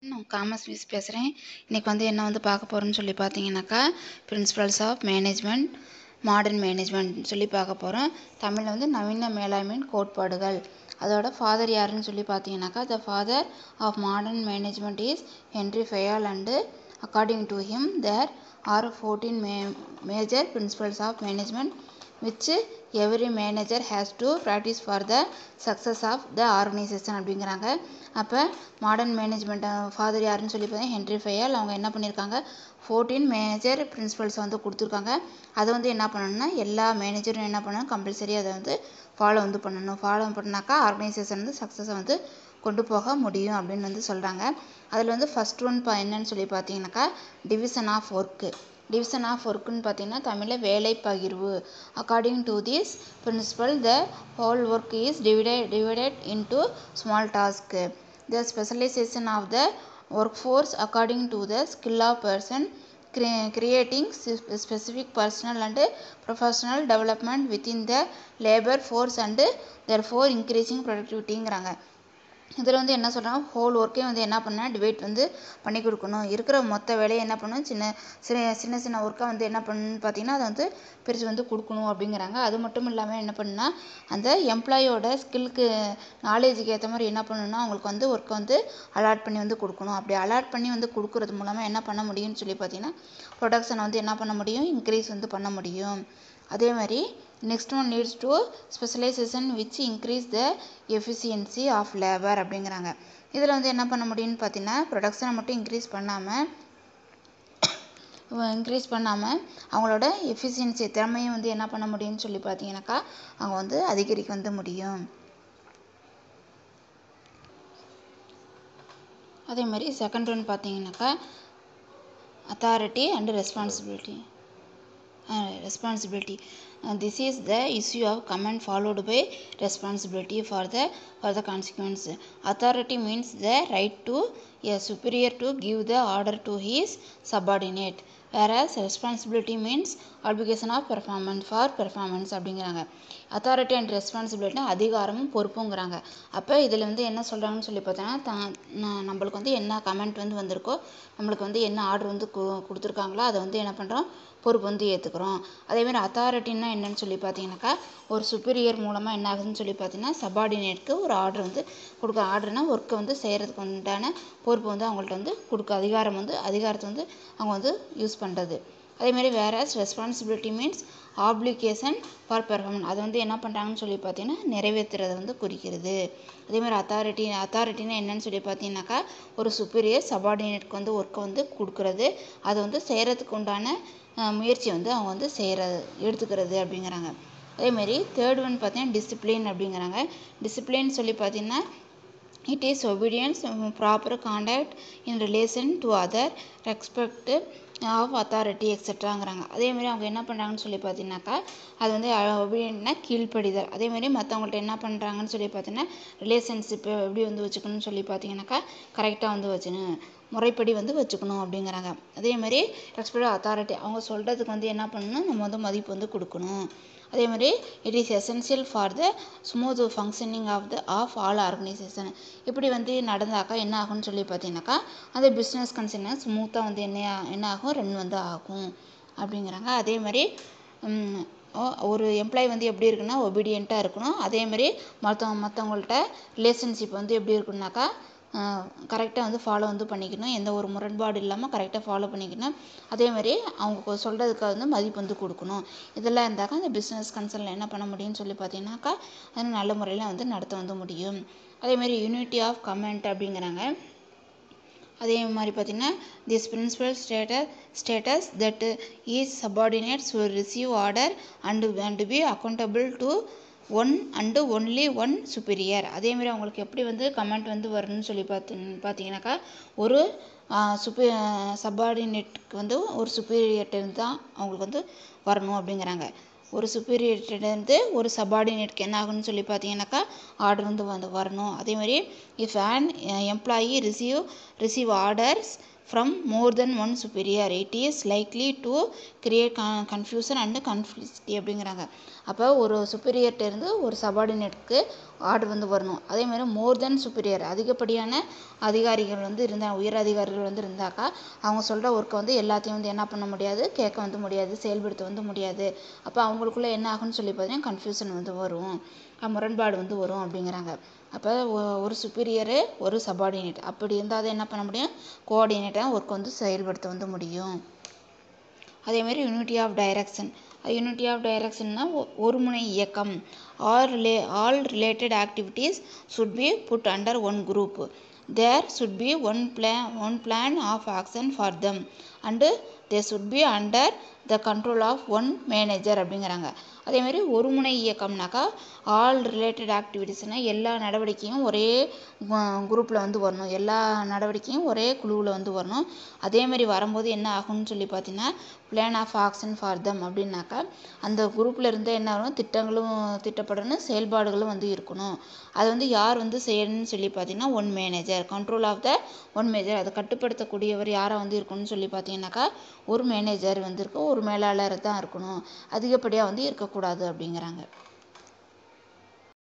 நான் commerce miss பேசுகிறேன் இன்றைக்கி வந்து என்ன வந்து பார்க்க போகிறோன்னு சொல்லி பார்த்தீங்கன்னாக்கா principles of management modern management சொல்லி பார்க்க போகிறோம் தமிழில் வந்து நவீன மேலாண்மையின் கோட்பாடுகள் அதோட ஃபாதர் யாருன்னு சொல்லி பார்த்தீங்கன்னாக்கா the father of modern management is Henri Fayol and according to him there are fourteen may major principles of management which every manager has to practice for the success of the organisation அப்படிங்கிறாங்க அப்போ modern management father யாருன்னு சொல்லி பார்த்தீங்கன்னா Henry ஃபையல் அவங்க என்ன பண்ணியிருக்காங்க fourteen major principles வந்து கொடுத்துருக்காங்க அதை வந்து என்ன பண்ணணும்னா எல்லா மேனேஜரும் என்ன பண்ணணும் கம்பல்சரி அதை வந்து ஃபாலோ வந்து பண்ணணும் ஃபாலோ பண்ணாக்கா ஆர்கனைசேஷன் வந்து சக்ஸஸை வந்து கொண்டு போக முடியும் அப்படின்னு வந்து சொல்கிறாங்க அதில் வந்து ஃபஸ்ட் ஒன் பா என்னன்னு சொல்லி பார்த்தீங்கன்னாக்கா division of work division of ஒர்க்குன்னு பார்த்தீங்கன்னா தமிழில் வேலை பகிர்வு according to this principle the whole work is divided divided into small task the specialisation of the work force according to the skill of person creating specific personal and professional development within the labour force and therefore increasing ப்ரொடக்டிவிட்டிங்கிறாங்க இதில் வந்து என்ன சொல்கிறாங்க whole ஒர்க்கே வந்து என்ன பண்ணால் divide வந்து பண்ணி கொடுக்கணும் இருக்கிற மொத்த வேலையை என்ன பண்ணணும் சின்ன சின்ன சின்ன சின்ன ஒர்க்காக வந்து என்ன பண்ணணும்னு பார்த்தீங்கன்னா அதை வந்து பிரித்து வந்து கொடுக்கணும் அப்படிங்கிறாங்க அது மட்டும் இல்லாமல் என்ன பண்ணுன்னா அந்த எம்ப்ளாயோட ஸ்கில்க்கு நாலேஜுக்கு ஏற்ற மாதிரி என்ன பண்ணணும்னா அவங்களுக்கு வந்து ஒர்க்கை வந்து அலாட் பண்ணி வந்து கொடுக்கணும் அப்படி அலாட் பண்ணி வந்து கொடுக்குறது மூலமாக என்ன பண்ண முடியும்னு சொல்லி பார்த்தீங்கன்னா ப்ரொடக்ஷனை வந்து என்ன பண்ண முடியும் இன்க்ரீஸ் வந்து பண்ண முடியும் அதே மாதிரி next one needs to specialisation which increase the efficiency of labour அப்படிங்கிறாங்க இதில் வந்து என்ன பண்ண முடியும்னு பார்த்தீங்கன்னா ப்ரொடக்ஷனை மட்டும் இன்க்ரீஸ் பண்ணாமல் இன்க்ரீஸ் பண்ணாமல் அவங்களோட எஃபிஷியன்சி திறமையை வந்து என்ன பண்ண முடியும்னு சொல்லி பார்த்தீங்கன்னாக்கா அவங்க வந்து அதிகரிக்க வந்து முடியும் அதே மாதிரி செகண்ட் ஒன் பார்த்தீங்கன்னாக்கா authority and responsibility responsibility uh, this is the issue of command followed by responsibility for the for the consequence authority means the right to a superior to give the order to his subordinate whereas responsibility means obligation of performance for performance அப்படிங்கிறாங்க authority and responsibility அதிகாரமும் பொறுப்புங்கிறாங்க அப்போ இதில் வந்து என்ன சொல்கிறாங்கன்னு சொல்லி பார்த்தோன்னா தான் நம்மளுக்கு வந்து என்ன கமெண்ட் வந்து வந்திருக்கோ நம்மளுக்கு வந்து என்ன ஆர்டர் வந்து கொடுத்துருக்காங்களோ அதை வந்து என்ன பண்ணுறோம் பொறுப்பு வந்து ஏற்றுக்கிறோம் அதேமாதிரி அத்தாரிட்டின்னா என்னன்னு சொல்லி பார்த்தீங்கன்னாக்கா ஒரு சுப்பீரியர் மூலமாக என்ன ஆகுதுன்னு சொல்லி பார்த்தீங்கன்னா சபார்டினேட்க்கு ஒரு ஆர்டர் வந்து கொடுக்க ஆர்டர்னா ஒர்க்கை வந்து செய்கிறதுக்கு உண்டான பொறுப்பு வந்து அவங்கள்ட்ட வந்து கொடுக்க அதிகாரம் வந்து அதிகாரத்தை வந்து அவங்க வந்து யூஸ் பண்ணுறது அதேமாதிரி வேற responsibility means application for performance அதை வந்து என்ன பண்ணுறாங்கன்னு சொல்லி பார்த்தீங்கன்னா நிறைவேற்றுறதை வந்து குறிக்கிறது அதேமாதிரி அத்தாரிட்டி அத்தாரிட்டினா என்னன்னு சொல்லி பார்த்தீங்கன்னாக்கா ஒரு சுப்பீரியர் சபார்டினேட்க்கு வந்து ஒர்க்கை வந்து கொடுக்குறது அதை வந்து செய்கிறதுக்கு உண்டான முயற்சி வந்து அவங்க வந்து செய்கிறது எடுத்துக்கிறது அப்படிங்கிறாங்க அதேமாரி தேர்ட் ஒன் பார்த்தீங்கன்னா டிசிப்ளின் அப்படிங்கிறாங்க டிசிப்ளின் சொல்லி பார்த்தீங்கன்னா it is obedience proper contact in relation to other respect of authority எக்ஸெட்ராங்கிறாங்க அதேமாரி அவங்க என்ன பண்ணுறாங்கன்னு சொல்லி பார்த்தீங்கன்னாக்கா அது வந்து ஒபீடியன்ட்னா கீழ்ப்படிதல் அதேமாரி மற்றவங்கள்ட்ட என்ன பண்ணுறாங்கன்னு சொல்லி பார்த்தீங்கன்னா ரிலேஷன்ஷிப்பு எப்படி வந்து வச்சுக்கணும்னு சொல்லி பார்த்தீங்கன்னாக்கா கரெக்டாக வந்து வச்சுக்கணும் முறைப்படி வந்து வச்சுக்கணும் அப்படிங்கிறாங்க அதே மாதிரி ரெஸ்பெக்ட் அத்தாரிட்டி அவங்க சொல்கிறதுக்கு வந்து என்ன பண்ணணும் நம்ம வந்து மதிப்பு வந்து கொடுக்கணும் அதே மாதிரி it is essential for the smooth functioning of the of all organisation இப்படி வந்து நடந்தாக்கா என்ன ஆகும்னு சொல்லி பார்த்தீங்கன்னாக்கா அந்த பிஸ்னஸ் கன்சர்ன் ஸ்மூத்தாக வந்து என்ன என்ன ஆகும் ரன் வந்து ஆகும் அப்படிங்கிறாங்க அதே மாதிரி ஒரு எம்ப்ளாயி வந்து எப்படி இருக்குன்னா ஒபீடியண்ட்டாக இருக்கணும் அதே மாதிரி மற்றவங்க மற்றவங்கள்ட்ட ரிலேஷன்ஷிப் வந்து எப்படி இருக்குன்னாக்கா கரெக்டாக வந்து ஃபாலோ வந்து பண்ணிக்கணும் எந்த ஒரு முரண்பாடு இல்லாமல் கரெக்டாக ஃபாலோ பண்ணிக்கணும் அதே மாதிரி அவங்க சொல்கிறதுக்கு வந்து மதிப்பு வந்து கொடுக்கணும் இதெல்லாம் இருந்தாக்கா அந்த பிஸ்னஸ் கன்சர்னில் என்ன பண்ண முடியும்னு சொல்லி பார்த்தீங்கன்னாக்கா அது நல்ல முறையில் வந்து நடத்த வந்து முடியும் அதே மாதிரி யூனிட்டி ஆஃப் கமெண்ட் அப்படிங்கிறாங்க அதே மாதிரி பார்த்தீங்கன்னா this principle status status that is subordinates will receive order and and be accountable to one and only one superior அதேமாரி அவங்களுக்கு எப்படி வந்து கமெண்ட் வந்து வரணும்னு சொல்லி பார்த்து பார்த்தீங்கன்னாக்கா ஒரு சுப்பி சப்பார்டினேட்டுக்கு வந்து ஒரு சுப்பீரியர்கிட்டருந்து தான் அவங்களுக்கு வந்து வரணும் அப்படிங்கிறாங்க ஒரு சுப்பீரியர்கிட்டேருந்து ஒரு சபார்டினேட்க்கு என்ன ஆகும்னு சொல்லி பார்த்தீங்கன்னாக்கா ஆர்டர் வந்து வந்து வரணும் அதேமாதிரி if an employee receive receive orders from more then one superior it is likely to create confusion and confusity அப்படிங்கிறாங்க அப்போ ஒரு superior-ட்ட இருந்து ஒரு சபார்டினேட்க்கு ஆர்டர் வந்து வரணும் அதே மாதிரி மோர் தென் சுப்பீரியர் அதிகப்படியான அதிகாரிகள் வந்து இருந்தால் உயர் அதிகாரிகள் வந்து இருந்தாக்கா அவங்க சொல்கிற ஒர்க்கை வந்து எல்லாத்தையும் வந்து என்ன பண்ண முடியாது கேட்க வந்து முடியாது செயல்படுத்த வந்து முடியாது அப்போ அவங்களுக்குள்ள என்ன ஆகும்னு சொல்லி பார்த்தீங்கன்னா கன்ஃபியூஷன் வந்து வரும் அஹ் முரண்பாடு வந்து வரும் அப்படிங்கிறாங்க அப்போ ஒரு சுப்பீரியரு ஒரு சபார்டினேட் அப்படி இருந்தால் தான் என்ன பண்ண முடியும் கோஆர்டினேட்டாக ஒர்க் வந்து செயல்படுத்த வந்து முடியும் அதே மாதிரி unity of direction unity of டைரக்ஷன்னா ஒருமுனை இயக்கம் all relay all related activities should be put under one group there should be one plan one plan of action for them and they should be under the control of one manager அப்படிங்கிறாங்க அதே மாதிரி ஒருமுனை இயக்கம்னாக்கா all related ஆக்டிவிட்டீஸ்னால் எல்லா நடவடிக்கையும் ஒரே குரூப்பில் வந்து வரணும் எல்லா நடவடிக்கையும் ஒரே குழுவில் வந்து வரணும் அதே மாதிரி வரும்போது என்ன ஆகும்னு சொல்லி பார்த்தீங்கன்னா plan of action for them அப்படின்னாக்கா அந்த குரூப்பில் இருந்து என்ன ஆகும் திட்டங்களும் திட்டப்படணும் செயல்பாடுகளும் வந்து இருக்கணும் அது வந்து யார் வந்து செய்யணும்னு சொல்லி பார்த்தீங்கன்னா one manager control of the one manager அதை கட்டுப்படுத்தக்கூடியவர் யாராக வந்து இருக்கணும்னு சொல்லி பார்த்தீங்கன்னாக்கா ஒரு மேனேஜர் வந்து இருக்கும் ஒரு மேலாளர் தான் இருக்கணும் அதிகப்படியாக வந்து இருக்கக்கூடாது அப்படிங்கிறாங்க